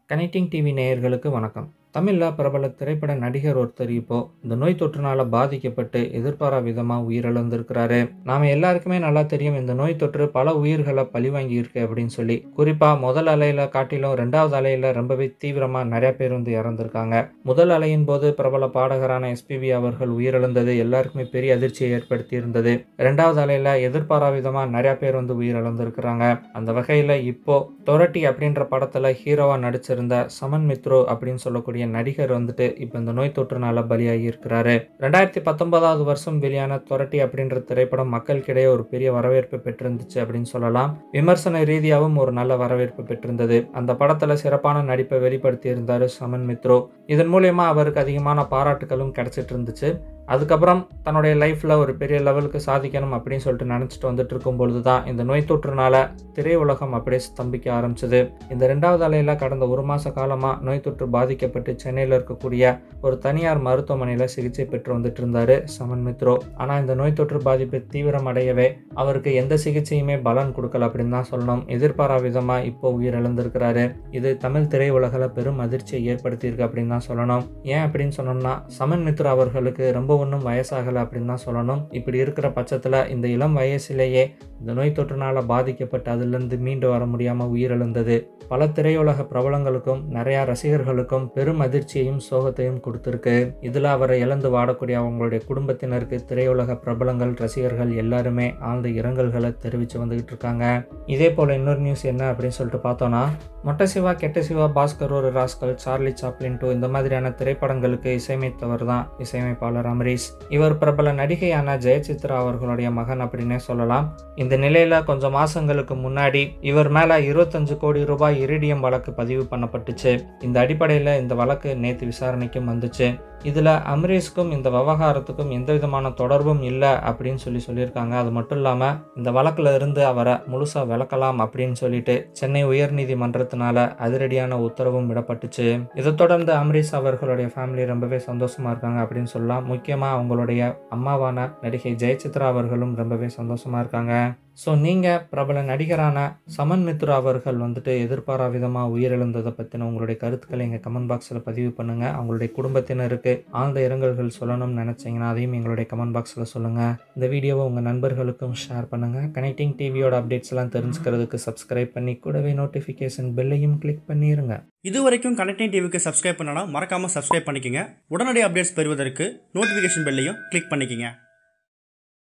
connecting TV நேயர்களுக்கு வணக்கம் தமிழில் பிரபல திரைப்பட நடிகர் ஒருத்தர் இப்போ இந்த நோய் தொற்றுனால பாதிக்கப்பட்டு எதிர்பாரா விதமாக உயிரிழந்திருக்கிறாரு நாம எல்லாருக்குமே நல்லா தெரியும் இந்த நோய் தொற்று பல உயிர்களை பழிவாங்கி இருக்கு அப்படின்னு சொல்லி குறிப்பா முதல் அலையில காட்டிலும் ரெண்டாவது அலையில ரொம்பவே தீவிரமா நிறைய பேர் வந்து இறந்திருக்காங்க முதல் அலையின் போது பிரபல பாடகரான எஸ்பிபி அவர்கள் உயிரிழந்தது எல்லாருக்குமே பெரிய அதிர்ச்சியை ஏற்படுத்தி இருந்தது ரெண்டாவது அலையில எதிர்பாரா விதமா நிறைய பேர் வந்து உயிரிழந்திருக்கிறாங்க அந்த வகையில இப்போ தொரட்டி அப்படின்ற படத்துல ஹீரோவா நடிச்சிருந்த சமன் மித்ரோ அப்படின்னு சொல்லக்கூடிய நடிகர் வந்துட்டு இப்போ இந்த நோய் தொற்றுனால பலியாகி இருக்கிறாரு ரெண்டாயிரத்தி பத்தொன்பதாவது வருஷம் வெளியான தொரட்டி அப்படின்ற திரைப்படம் மக்களுக்கிடையே ஒரு பெரிய வரவேற்பு பெற்றிருந்துச்சு அப்படின்னு சொல்லலாம் விமர்சன ரீதியாகவும் ஒரு நல்ல வரவேற்பு பெற்றிருந்தது அந்த படத்துல சிறப்பான நடிப்பை வெளிப்படுத்தி இருந்தாரு சமன் மித்ரோ இதன் மூலியமா அவருக்கு அதிகமான பாராட்டுகளும் கிடைச்சிட்டு இருந்துச்சு அதுக்கப்புறம் தன்னுடைய லைஃப்பில் ஒரு பெரிய லெவலுக்கு சாதிக்கணும் அப்படின்னு சொல்லிட்டு நினச்சிட்டு வந்துட்டு இருக்கும் பொழுது தான் இந்த நோய் தொற்றுனால திரையுலகம் அப்படியே ஸ்தம்பிக்க ஆரம்பிச்சது இந்த ரெண்டாவது அலையில் கடந்த ஒரு மாத காலமாக நோய் தொற்று பாதிக்கப்பட்டு சென்னையில் இருக்கக்கூடிய ஒரு தனியார் மருத்துவமனையில் சிகிச்சை பெற்று வந்துட்டு இருந்தார் சமன் மித்ரோ ஆனால் இந்த நோய் தொற்று பாதிப்பு தீவிரமடையவே அவருக்கு எந்த சிகிச்சையுமே பலன் கொடுக்கல அப்படின்னு தான் சொல்லணும் எதிர்பாரா விதமாக இப்போ உயிரிழந்திருக்கிறாரு இது தமிழ் திரையுலகில் பெரும் அதிர்ச்சியை ஏற்படுத்தியிருக்கு அப்படின்னு தான் சொல்லணும் ஏன் அப்படின்னு சொன்னோம்னா சமன் மித்ரா அவர்களுக்கு ரொம்ப ஒன்றும் வயசாகலை அப்படின்னு தான் சொல்லணும் இப்படி இருக்கிற பட்சத்தில் இந்த இளம் வயசிலேயே இந்த நோய் தொற்றுனால பாதிக்கப்பட்டு அதிலிருந்து மீண்டு வர முடியாமல் உயிரிழந்தது பல திரையுலக பிரபலங்களுக்கும் நிறையா ரசிகர்களுக்கும் பெரும் அதிர்ச்சியையும் சோகத்தையும் கொடுத்துருக்கு இதில் அவரை இழந்து வாடக்கூடிய அவங்களுடைய குடும்பத்தினருக்கு திரையுலக பிரபலங்கள் ரசிகர்கள் எல்லாருமே ஆழ்ந்த இரங்கல்களை தெரிவித்து வந்துகிட்டு இருக்காங்க இதே போல் இன்னொரு நியூஸ் என்ன அப்படின்னு சொல்லிட்டு பார்த்தோன்னா மொட்டை சிவா கெட்ட சிவா பாஸ்கர் ஒரு ராஸ்கல் சார்லி சாப்ளின் டூ இந்த மாதிரியான திரைப்படங்களுக்கு இசையமைத்தவர் தான் இசையமைப்பாளர் அமரீஷ் இவர் பிரபல நடிகையான ஜெயசித்ரா அவர்களுடைய மகன் அப்படின்னே சொல்லலாம் இந்த நிலையில கொஞ்சம் மாசங்களுக்கு முன்னாடி இவர் மேல இருபத்தஞ்சு கோடி ரூபாய் இரிடியம் வழக்கு பதிவு பண்ணப்பட்டுச்சு இந்த அடிப்படையில் இந்த வழக்கு நேற்று விசாரணைக்கும் வந்துச்சு இதில் அமரீஷ்க்கும் இந்த விவகாரத்துக்கும் எந்த விதமான தொடர்பும் இல்லை அப்படின்னு சொல்லி சொல்லியிருக்காங்க அது மட்டும் இல்லாமல் இந்த வழக்கில் இருந்து அவரை முழுசாக விளக்கலாம் அப்படின்னு சொல்லிட்டு சென்னை உயர்நீதிமன்றத்தினால அதிரடியான உத்தரவும் விடப்பட்டுச்சு இதை தொடர்ந்து அமரீஷ் அவர்களுடைய ஃபேமிலி ரொம்பவே சந்தோஷமா இருக்காங்க அப்படின்னு சொல்லலாம் முக்கியமாக அவங்களுடைய அம்மாவான நடிகை ஜெயசித்ரா அவர்களும் ரொம்பவே சந்தோஷமா இருக்காங்க ஸோ நீங்கள் பிரபல நடிகரான சமன் மித்ரா அவர்கள் வந்துட்டு எதிர்பாரா விதமாக உயிரிழந்ததை பற்றின உங்களுடைய கருத்துக்களை எங்கள் கமெண்ட் பாக்ஸில் பதிவு பண்ணுங்கள் அவங்களுடைய குடும்பத்தினருக்கு ஆழ்ந்த இரங்கல்கள் சொல்லணும்னு நினச்சிங்கன்னா அதையும் எங்களுடைய கமெண்ட் பாக்ஸில் சொல்லுங்கள் இந்த வீடியோவை உங்கள் நண்பர்களுக்கும் ஷேர் பண்ணுங்கள் கனெக்டிங் டிவியோட அப்டேட்ஸ் எல்லாம் தெரிஞ்சுக்கிறதுக்கு சப்ஸ்கிரைப் பண்ணி கூடவே நோட்டிஃபிகேஷன் பெல்லையும் கிளிக் பண்ணிடுங்க இது வரைக்கும் கனெக்டிங் டிவிக்கு சப்ஸ்கிரைப் பண்ணனா மறக்காம சப்ஸ்கிரைப் பண்ணிக்கங்க உடனடி அப்டேட்ஸ் பெறுவதற்கு நோட்டிஃபிகேஷன் பெல்லையும் கிளிக் பண்ணிக்கங்க